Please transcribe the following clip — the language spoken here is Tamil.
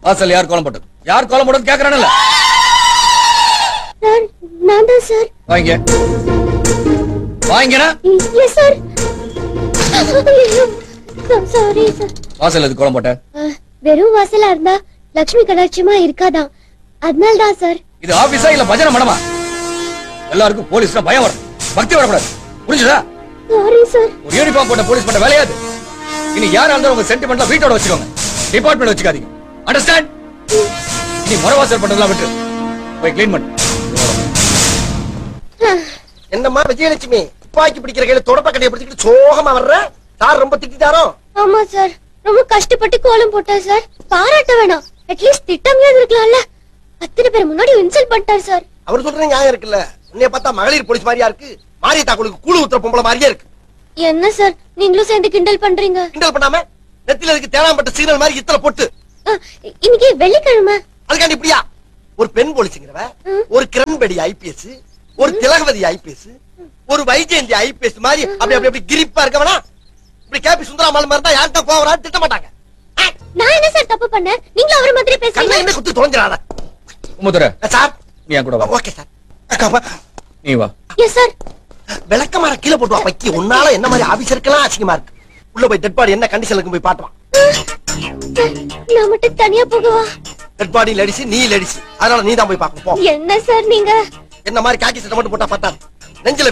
வாசல் யார் கோலம் போட்டது யார் கோலம் போட்டது கேக்குறானல்ல சார் நான் தான் சார் வாங்க வாங்கினா எஸ் சார் சாரி சார் வாசல் எது கோலம் போட்ட அஹ், வெறும் வாசலா இருந்தா லக்ஷ்மி கடாட்சியமா இருக்காதான் அதனால தான் சார் இது ஆபீஸா இல்ல பஜனை மடமா எல்லாருக்கும் போலீஸ்னா பயம் வரும் பக்தி வரக்கூடாது புரிஞ்சுதா சாரி சார் ஒரு யூனிஃபார்ம் போட்ட போலீஸ் பண்ண வேலையாது இனி யாரா இருந்தாலும் உங்க சென்டிமெண்ட்ல வீட்டோட வச்சுக்கோங்க டிபார்ட்மெண்ட் வச்சுக்காதீங்க அண்டர்ஸ்டாண்ட் இனி முறவாசல் பண்றதெல்லாம் விட்டு போய் க்ளீன் பண்ணு என்னம்மா விஜயலட்சுமி துப்பாக்கி பிடிக்கிற கையில தொடப்ப கடையை பிடிச்சிட்டு சோகமா வர்ற சார் ரொம்ப திட்டாரோ ஆமா சார் ரொம்ப கஷ்டப்பட்டு கோலம் போட்டார் சார் பாராட்ட வேணாம் அட்லீஸ்ட் திட்டமையாவது இருக்கலாம்ல அத்தனை பேர் முன்னாடி இன்சல்ட் பண்ணிட்டார் சார் அவர் சொல்ற நியாயம் இருக்குல்ல உன்னைய பார்த்தா மகளிர் போலீஸ் மாதிரியா இருக்கு மாரிய தாக்குளுக்கு கூழு ஊத்துற பொம்பளை மாதிரியே இருக்கு என்ன சார் நீங்களும் சேர்ந்து கிண்டல் பண்றீங்க கிண்டல் பண்ணாம நெத்தில இருக்கு தேனாம்பட்ட சிக்னல் மாதிரி இத்தனை பொட்டு அஹ், இன்னைக்கு வெள்ளிக்கிழமை அதுக்காண்டி இப்படியா ஒரு பெண் போலீஸுங்கிறவ ம். ஒரு கிரண்பேடி ஐபிஎஸ் ஒரு திலகவதி ஐபிஎஸ் ஒரு வைஜெயந்தி ஐபிஎஸ் மாதிரி அப்படி அப்படி அப்படி கிரிப்பா இருக்கவனா இப்படி கேபி சுந்தராமல் இருந்தா யார்கிட்ட கோவரான்னு திட்ட மாட்டாங்க ஆ, நான் என்ன சார் தப்பு பண்ணேன் நீங்களும் அவரை மாதிரி கண்ணை பேசுறீங்க என்ன குத்து தொலைஞ்சிடாத உமுத்துற சார் நீ என் கூட வா ஓகே சார் அக்கா, நீ வா எஸ் சார் விளக்கமார கீழே போட்டு வா பக்கி உன்னால என்ன மாதிரி ஆபீசருக்கெல்லாம் அசிங்கமா இருக்கு உள்ள போய் டெட் பாடி என்ன கண்டிஷன்ல இருக்கு போய் பாட்டுவான் நான் மட்டும் தனியா போகவா டெட் பாடி லேடிஸ் நீ லேடிஸ் அதனால நீ தான் போய் பார்க்கணும் போ என்ன சார் நீங்க என்ன மாதிரி காக்கி சட்டை மட்டும் போட்டா பார்த்தா நெஞ்சில